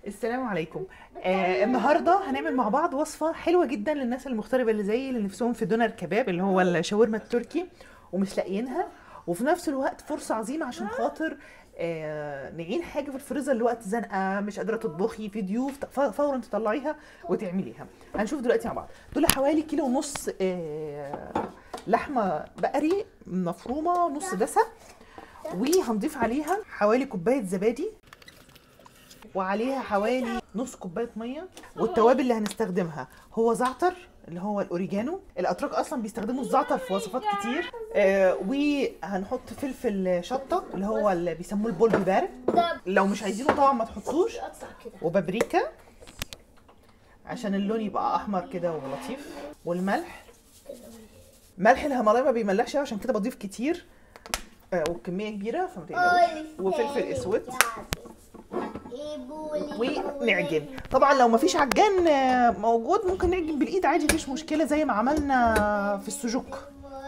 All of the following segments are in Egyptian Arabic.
السلام عليكم آه النهارده هنعمل مع بعض وصفه حلوه جدا للناس المغتربه اللي زيي اللي نفسهم في دونر كباب اللي هو الشاورما التركي ومش لاقيينها وفي نفس الوقت فرصه عظيمه عشان خاطر آه نعين حاجه في الفريزر لوقت زنقه مش قادره تطبخي في ضيوف ف- فورا تطلعيها وتعمليها هنشوف دلوقتي مع بعض دول حوالي كيلو ونص آه لحمه بقري مفرومه نص دسم وهنضيف عليها حوالي كوبايه زبادي وعليها حوالي نص كوبايه ميه والتوابل اللي هنستخدمها هو زعتر اللي هو الاوريجانو الاتراك اصلا بيستخدموا الزعتر في وصفات كتير آه وهنحط فلفل شطه اللي هو اللي بيسموه البول بارد ده لو مش عايزينه طبعا ما تحطوش اقطع كده وبابريكا عشان اللون يبقى احمر كده ولطيف والملح ملح الهيمالايا ما بيملحش أوي، عشان كده بضيف كتير آه وبكميه كبيره فما تقلقوش وفلفل اسود ونعجن طبعا لو مفيش عجان آه، موجود ممكن نعجن بالايد عادي مفيش مشكله زي ما عملنا في السجق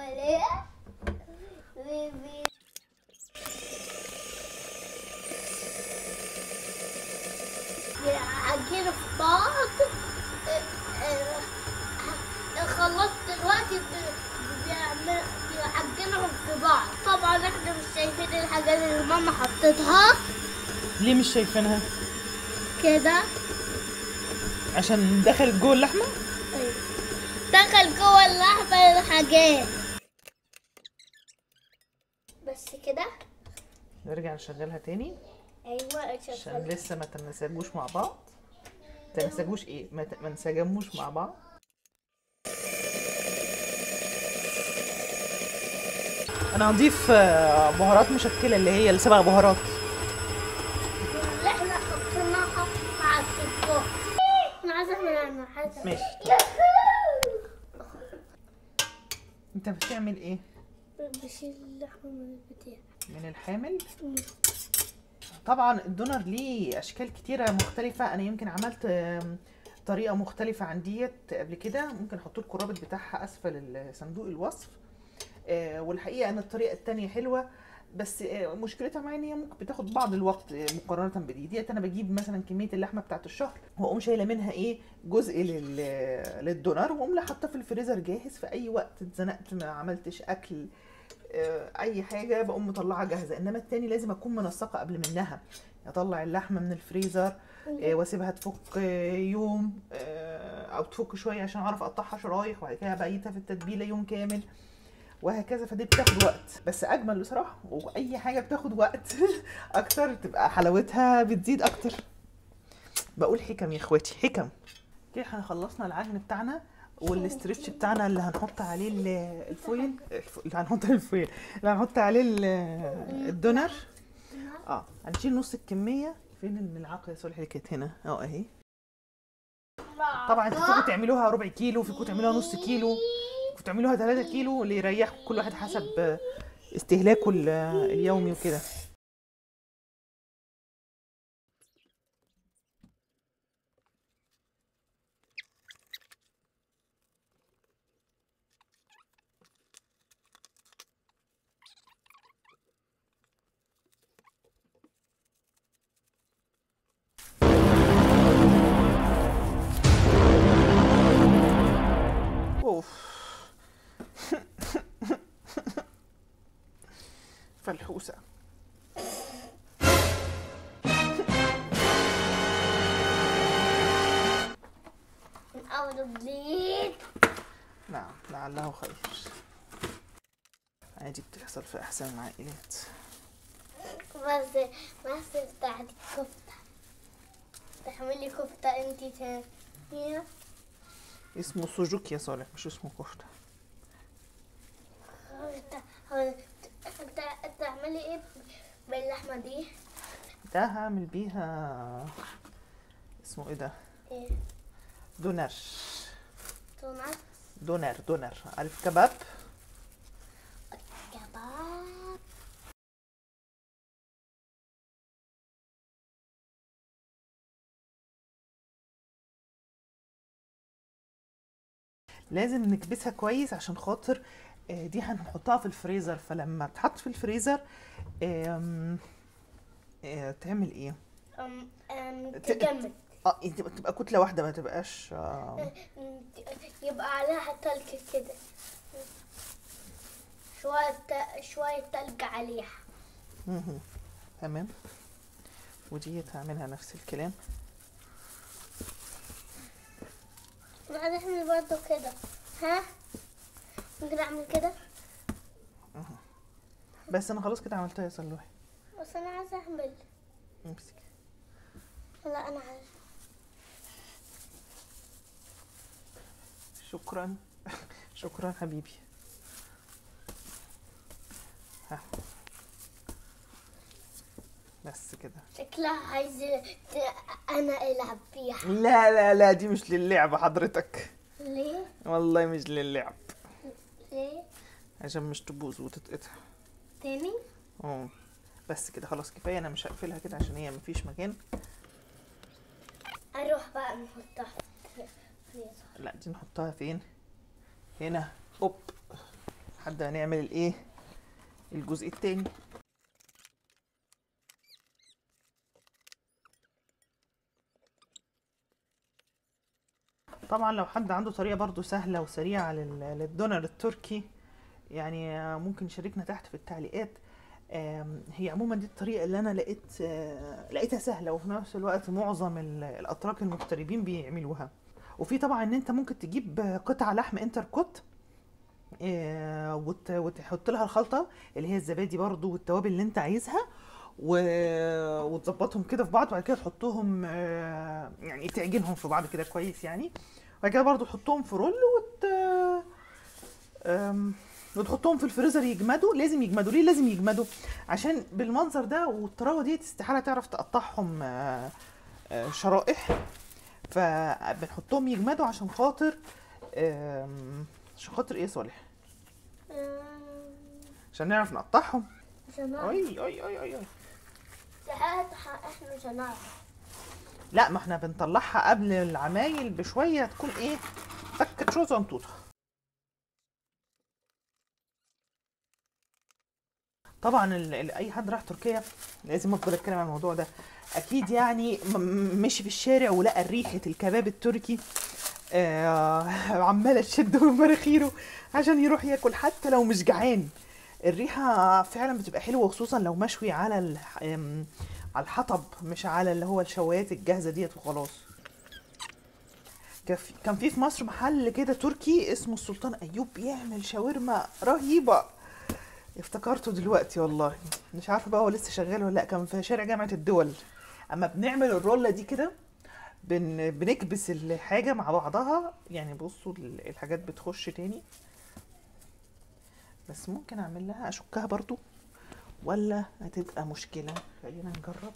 عجينة في بعض الخلاط دلوقتي بي- بيعمل بيعجنهم في بعض طبعا احنا مش شايفين الحاجات اللي ماما حطتها ليه مش شايفينها كده عشان دخلت جوه اللحمه دخل جوه اللحمة الحاجات بس كده نرجع نشغلها تاني ايوه عشان شغال لسه ما تنسجوش مع بعض تنسجوش ايه ما ت- ما انسجموش مع بعض انا هضيف آه، بهارات مشكله اللي هي السبع بهارات اللي احنا حطيناها مع السجق انا عايزه اعمل انا عايزه ماشي انت بتعمل ايه بشيل اللحمه من البتاع من الحامل طبعا الدونر ليه اشكال كتيره مختلفه انا يمكن عملت آم، طريقه مختلفه عن ديت قبل كده ممكن احط لكم الرابط بتاعها اسفل صندوق الوصف آه، والحقيقه ان الطريقه التانية حلوه بس آه، مشكلتها معايا ان هي ممكن بتاخد بعض الوقت آه، مقارنه بدي ديت انا بجيب مثلا كميه اللحمه بتاعت الشهر واقوم شايله منها ايه جزء لل... للدونر واقوم حاطاه في الفريزر جاهز في اي وقت اتزنقت ما عملتش اكل آه، اي حاجه بقوم مطلعها جاهزه انما التاني لازم اكون منسقه قبل منها اطلع اللحمه من الفريزر آه، واسيبها تفك آه، يوم آه، او تفك شويه عشان اعرف اقطعها شرايح وبعد كده بقيتها في التتبيله يوم كامل وهكذا فدي بتاخد وقت بس اجمل بصراحه واي حاجه بتاخد وقت اكتر تبقى حلاوتها بتزيد اكتر بقول حكم يا اخواتي حكم كده احنا خلصنا العجن بتاعنا والاسترتش بتاعنا اللي هنحط عليه ال- الفويل الف- اللي هنحط عليه الفويل اللي هنحط عليه ال- الدونر اه هنشيل نص الكميه فين الملعقه يا صالح اللي كانت هنا اه اهي طبعا انتوا فيكم تعملوها ربع كيلو فيكم تعملوها نص كيلو فيكم تعملوها 3 كيلو اللي يريحكم كل واحد حسب استهلاكه ال- اليومي وكده اوف فلحوسه من اول وجديد نعم لعله خير عادي بتحصل في احسن العائلات بس بس بتاعت الكفتة تعملي كفتة انتي تانية اسمه سوجوك يا صالح مش اسمه كفته انت تعملي ايه باللحمة دي؟ ده هعمل بيها اسمه ايه ده ايه دونر تونات دونر دونر عارف كباب كباب لازم نكبسها كويس عشان خاطر آه، دي هنحطها في الفريزر فلما تحط في الفريزر آم، آه، تعمل ايه أم أم ت- تجمد اه تبقى تبقى كتله واحده ما تبقاش آه. أم، يبقى عليها تلج كده شوية ت- شوية تلج عليها مهم. تمام وديت هعملها نفس الكلام بعد اعمل برضه كده ها ممكن اعمل كده بس انا خلاص كده عملتها يا صلوحي بس انا عايزه اعمل امسك لا انا عايزه شكرا شكرا حبيبي ها بس كده شكلها عايزه ت- انا العب بيها لا لا لا دي مش للعب حضرتك ليه والله مش للعب ليه عشان مش تبوظ وتتقطع تاني اه بس كده خلاص كفايه انا مش هقفلها كده عشان هي مفيش مكان اروح بقى نحطها في الفريزر لا دي نحطها فين هنا اوب لحد ما نعمل الايه الجزء التاني طبعا لو حد عنده طريقه برضو سهله وسريعه لل- للدونر التركي يعني آه، ممكن يشاركنا تحت في التعليقات آم، هي عموما دي الطريقه اللي انا لقيت آه، لقيتها سهله وفي نفس الوقت معظم ال- الاتراك المغتربين بيعملوها وفي طبعا ان انت ممكن تجيب قطع لحم انتركوت آه، وت- وتحط لها الخلطه اللي هي الزبادي برضو والتوابل اللي انت عايزها و- وتظبطهم كده في بعض وبعد كده تحطهم آه، يعني تعجنهم في بعض كده كويس يعني وبعد كده برضو تحطهم في رول وت آم، وتحطهم في الفريزر يجمدوا لازم يجمدوا ليه لازم يجمدوا عشان بالمنظر ده والطراوه دي استحاله تعرف تقطعهم آه، آه، شرائح فبنحطهم يجمدوا عشان خاطر آم، عشان خاطر ايه يا صالح أم، عشان نعرف نقطعهم عشان نعرف. اي اي اي اي اي ساعات ح- احنا مش هنعرف لا ما احنا بنطلعها قبل العمايل بشويه تكون ايه فكت شويه زنطوطه طبعا ال- ال- اي حد راح تركيا لازم افضل اتكلم عن الموضوع ده اكيد يعني م- م- مشي في الشارع ولقى ريحه الكباب التركي آه عماله تشد من مناخيره عشان يروح ياكل حتى لو مش جعان الريحه فعلا بتبقى حلوه وخصوصا لو مشوي على الح- آم، على الحطب مش على اللي هو الشوايات الجاهزه ديت وخلاص كان في- كان في في مصر محل كده تركي اسمه السلطان ايوب بيعمل شاورما رهيبه افتكرته دلوقتي والله مش عارفه بقى هو لسه شغال ولا لا كان في شارع جامعه الدول اما بنعمل الروله دي كده بن بنكبس الحاجه مع بعضها يعني بصوا ال- الحاجات بتخش تاني بس ممكن اعمل لها اشكها برضو ولا هتبقى مشكله خلينا نجرب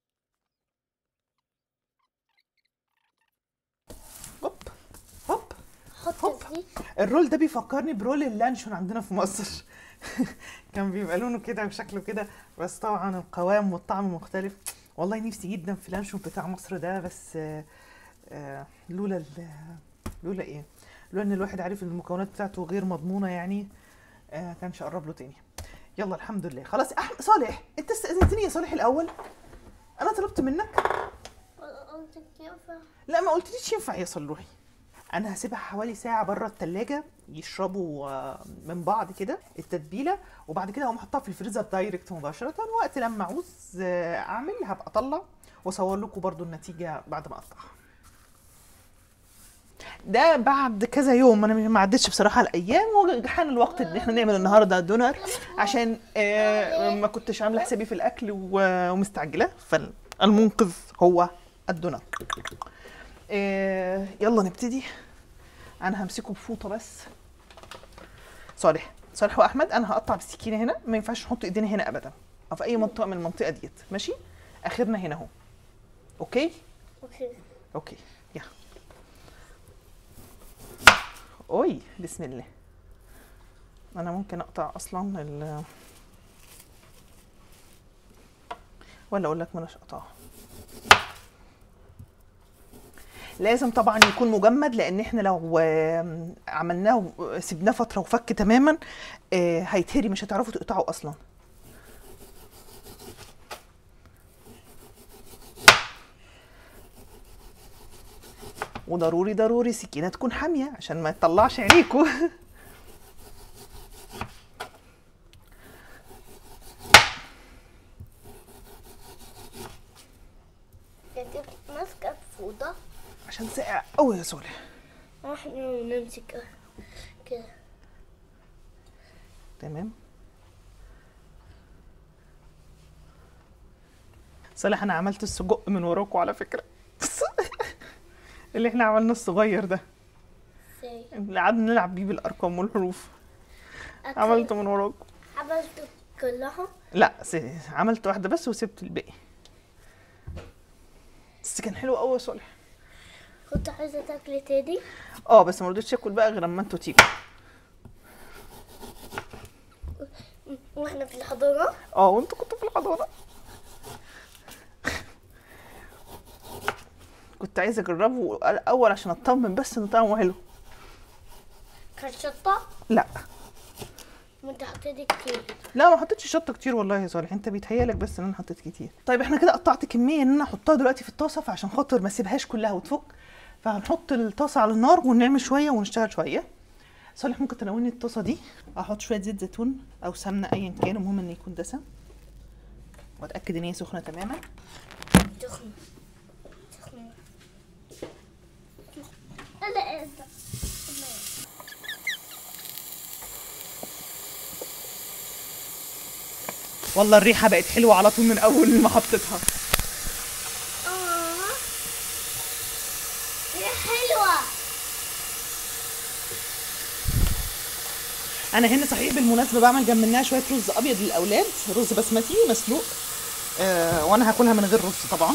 هوب هوب حط هوب. دي الرول ده بيفكرني برول اللانشون عندنا في مصر كان بيبقى لونه كده وشكله كده بس طبعا القوام والطعم مختلف والله نفسي جدا في اللانشون بتاع مصر ده بس آه، آه، لولا ال- لولا ايه لولا ان الواحد عارف ان المكونات بتاعته غير مضمونه يعني آه، كانش قرب له تاني يلا الحمد لله خلاص أح... صالح انت استاذنتني يا صالح الاول انا طلبت منك قلت كيف لا ما قلتليش ينفع يا صلوحي انا هسيبها حوالي ساعه بره التلاجة يشربوا آه، من بعض كده التتبيله وبعد كده اقوم احطها في الفريزر دايركت مباشره وقت لما اعوز آه، اعمل هبقى اطلع واصور لكم برضو النتيجه بعد ما اقطعها ده بعد كذا يوم انا ما عدتش بصراحه الايام وحان الوقت ان احنا نعمل النهارده دونر عشان آه، ما كنتش عامله حسابي في الاكل و- ومستعجله فالمنقذ هو الدونر آه، يلا نبتدي انا همسكه بفوطه بس صالح صالح واحمد انا هقطع بالسكينه هنا ما ينفعش نحط ايدينا هنا ابدا او في اي منطقه من المنطقه ديت ماشي اخرنا هنا اهو اوكي اوكي اوكي يلا اوي بسم الله انا ممكن اقطع اصلا ال ولا اقول لك ملاش اقطعها لازم طبعا يكون مجمد لان احنا لو آم، عملناه سيبناه فتره وفك تماما آه، هيتهري مش هتعرفوا تقطعوا اصلا وضروري ضروري سكينه تكون حاميه عشان ما تطلعش عينيكوا كانت ماسكة فوضى عشان ساقع قوي يا صالح احنا نمسك كده تمام صالح انا عملت السجق من وراكوا على فكره اللي احنا عملنا الصغير ده ازاي اللي قعدنا نلعب بيه بالارقام والحروف أكل- عملته من وراكوا عملت كلها لا س- عملت واحده بس وسبت الباقي بس كان حلو قوي يا صالح كنت عايزة تاكلي تاني اه بس ما رضيتش اكل بقى غير اما انتوا تيجوا واحنا في الحضانة اه وانتوا كنتوا في الحضانه كنت عايزه اجربه الاول عشان اطمن بس ان طعمه حلو كان شطة لا وانت حطيتي كتير لا ما حطيتش شطه كتير والله يا صالح انت بيتهيالك بس ان انا حطيت كتير طيب احنا كده قطعت كميه ان انا احطها دلوقتي في الطاسه فعشان خاطر ما اسيبهاش كلها وتفك فهنحط الطاسه على النار ونعمل شويه ونشتغل شويه صالح ممكن تناولني الطاسه دي احط شويه زيت زيتون او سمنه ايا كان المهم ان يكون دسم واتاكد ان هي سخنه تماما تخن تخن لا انت والله الريحه بقت حلوه على طول من اول ما حطيتها اه هي حلوة انا هنا صحيح بالمناسبه بعمل جنب منها شويه رز ابيض للاولاد رز بسمتي مسلوق آه وانا هاكلها من غير رز طبعا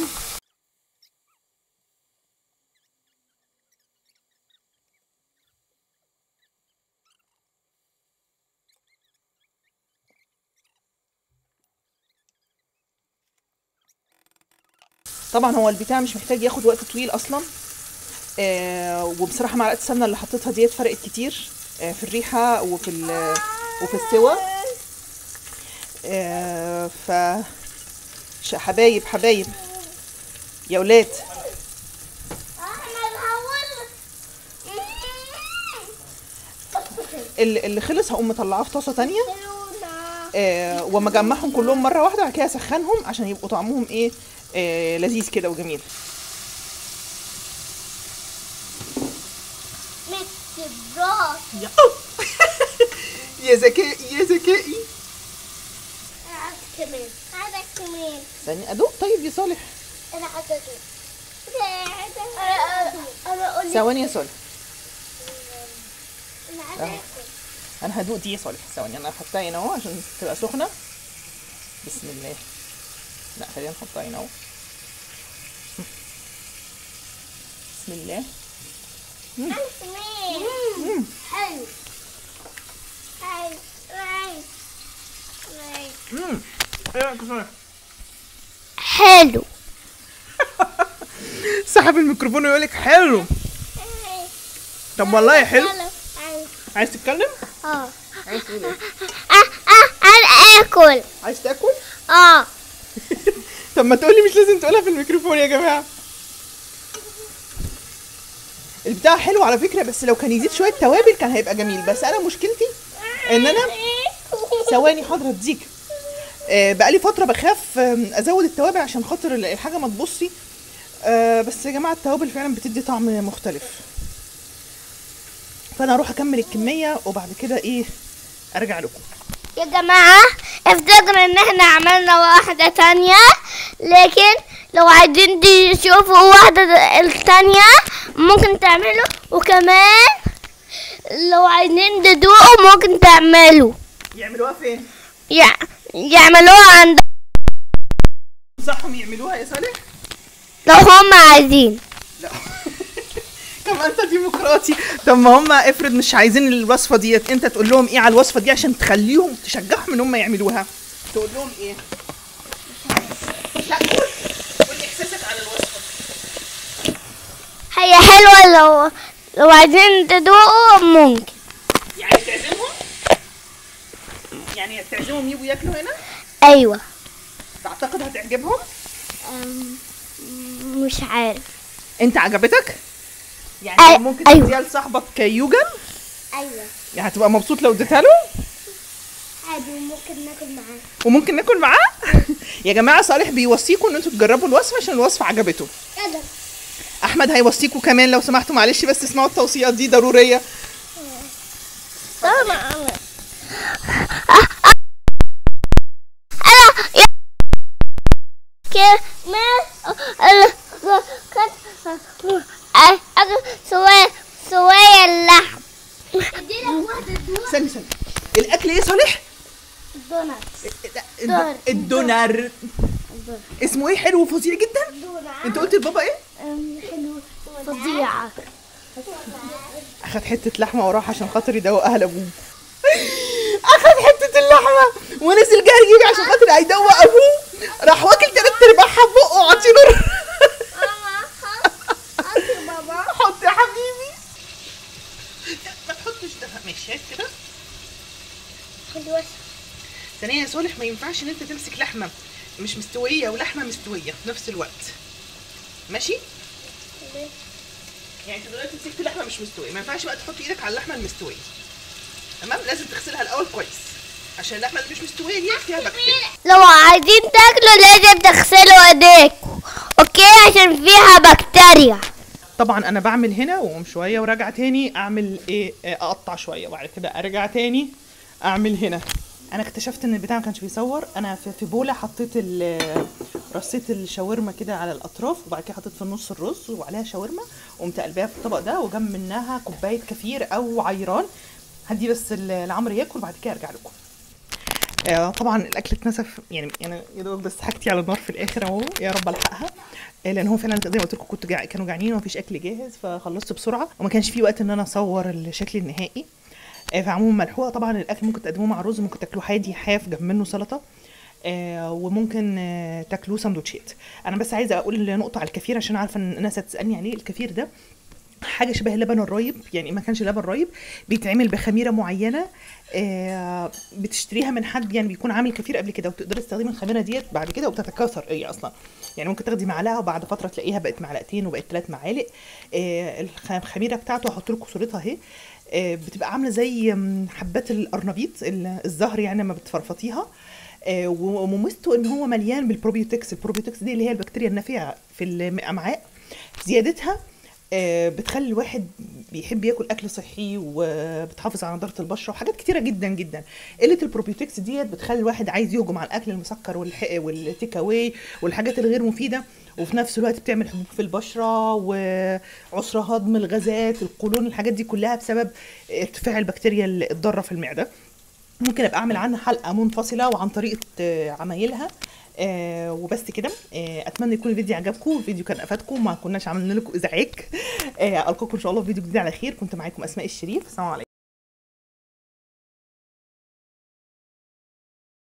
طبعا هو البتاع مش محتاج ياخد وقت طويل اصلا آه وبصراحه معلقه السمنه اللي حطيتها ديت فرقت كتير آه في الريحه وفي ال- وفي السوى آه ف ش- حبايب حبايب يا ولاد احنا الاول اللي اللي خلص هقوم مطلعاه في طاسه تانية حلونا آه وما اجمعهم كلهم مره واحده بعد كده اسخنهم عشان يبقوا طعمهم ايه آه لذيذ كده وجميل ميكس براس يا يا ذكائي يا ذكائي عايز كمان عايز كمان ثاني ادوق طيب يا صالح انا عايزه ادوق انا انا اقول لك ثواني يا صالح انا عايزه أهو. اكل انا هدوق دي يا صالح ثواني انا هحطها هنا اهو عشان تبقى سخنه بسم الله لا خلينا نحطها هنا اهو بسم الله عايز كمان حلو عايز عايز عايز امم ايه رايك يا صالح حلو سحب الميكروفون ويقول لك حلو طب والله حلو عايز عايز تتكلم اه عايز تقول ايه اه اه عايز اكل عايز تاكل اه طب ما تقولي مش لازم تقولها في الميكروفون يا جماعه البتاع حلو على فكره بس لو كان يزيد شويه توابل كان هيبقى جميل بس انا مشكلتي ان انا ثواني حاضر اديك آه بقالي فتره بخاف آم، ازود التوابل عشان خاطر ال- الحاجه ما تبصي آه بس يا جماعه التوابل فعلا بتدي طعم مختلف فانا اروح اكمل الكميه وبعد كده ايه ارجع لكم يا جماعة افتكروا ان احنا عملنا واحدة تانية لكن لو عايزين تشوفوا واحدة التانية ممكن تعملوا وكمان لو عايزين تدوقوا ممكن تعملوا يعملوها فين يع- يعملوها عند صحهم يعملوها يا صالح لو هم عايزين لا طب انت ديمقراطي طب ما هم افرض مش عايزين الوصفه ديت انت تقول لهم ايه على الوصفه دي عشان تخليهم تشجعهم ان هم يعملوها تقول لهم ايه لا قول قول احساسك على الوصفه هي حلوة لو لو عايزين تدوقوا ممكن يعني تعزمهم يعني تعزمهم يجوا ياكلوا هنا ايوه تعتقد هتعجبهم أم، مش عارف انت عجبتك يعني أي- ممكن أيوة. تديها لصاحبك يوجن ايوه يعني هتبقى مبسوط لو اديتها له عادي ممكن ناكل معاه وممكن ناكل معاه يا جماعه صالح بيوصيكم ان انتوا تجربوا الوصفه عشان الوصفه عجبته كده احمد هيوصيكم كمان لو سمحتوا معلش بس اسمعوا التوصيات دي ضروريه طبعا سوية سوية اللحم اديلك واحدة دول ثانيه ثانيه الاكل ايه يا صالح دونات الد- الدونر اسمه ايه حلو وفظيع جدا انت قلت لبابا ايه حلو فظيعة اخد حته لحمه وراح عشان خاطر يدوقها لابوه اخد حته اللحمه ونزل جري يجي عشان خاطر هيدوق ابوه راح واكل تلات ارباعها في بقه وعطيله بابا حط يا حبيبي لا ما تحطش ده ماشي هات كده حلوة ثانيا يا صالح ما ينفعش ان انت تمسك لحمه مش مستويه ولحمه مستويه في نفس الوقت ماشي يعني انت دلوقتي مسكت لحمه مش مستويه ما ينفعش بقى تحط ايدك على اللحمه المستويه تمام لازم تغسلها الاول كويس عشان اللحمه اللي مش مستويه دي فيها بكتيريا لو عايزين تاكلوا لازم تغسلوا ايديكم اوكي عشان فيها بكتيريا طبعا انا بعمل هنا واقوم شويه وراجع تاني اعمل ايه آه، اقطع شويه وبعد كده ارجع تاني اعمل هنا انا اكتشفت ان البتاع ما كانش بيصور انا في, في بوله حطيت ال- رصيت الشاورما كده على الاطراف وبعد كده حطيت في النص الرز وعليها شاورما وقمت قلبها في الطبق ده وجنب منها كوبايه كفير او عيران هدي بس ال- لعمرو ياكل بعد كده ارجع لكم آه، طبعا الاكل اتنسف يعني انا يا دوب بس حاجتي على النار في الاخر اهو يا رب الحقها آه، لان هو فعلا زي ما قلت لكم كنت جع... كانوا جعانين ومفيش اكل جاهز فخلصت بسرعه وما كانش في وقت ان انا اصور الشكل النهائي آه، فعموما ملحوقه طبعا الاكل ممكن تقدموه مع رز ممكن تاكلوه حادي حاف جنب منه سلطه آه وممكن آه تاكلوه سندوتشات انا بس عايزه اقول نقطه على الكفير عشان عارفه ان الناس هتسالني عليه الكفير ده حاجه شبه لبن الرايب يعني ما كانش لبن رايب بيتعمل بخميره معينه آه بتشتريها من حد يعني بيكون عامل كفير قبل كده وتقدري تستخدمي الخميره ديت بعد كده وبتتكاثر هي اصلا يعني ممكن تاخدي معلقه وبعد فتره تلاقيها بقت معلقتين وبقت ثلاث معالق آه الخ- الخميره بتاعته هحط لكم صورتها اهي آه بتبقى عامله زي مم، حبات القرنبيط ال- الزهر يعني لما بتفرفطيها آه، ومميزته ان هو مليان بالبروبيوتكس البروبيوتكس دي اللي هي البكتيريا النافعه في الامعاء زيادتها آه، بتخلي الواحد بيحب ياكل اكل صحي وبتحافظ على نضاره البشره وحاجات كتيره جدا جدا قله البروبيوتكس ديت بتخلي الواحد عايز يهجم على الاكل المسكر والح... والتيك اواي والحاجات الغير مفيده وفي نفس الوقت بتعمل حبوب في البشره وعسر هضم الغازات القولون الحاجات دي كلها بسبب ارتفاع البكتيريا الضاره في المعده ممكن ابقى اعمل عنها حلقه منفصله وعن طريقه آه، عمايلها آه وبس كده آه اتمنى يكون الفيديو عجبكم الفيديو كان افادكم ما كناش عملنا لكم ازعاج آه القاكم ان شاء الله في فيديو جديد على خير كنت معاكم اسماء الشريف السلام عليكم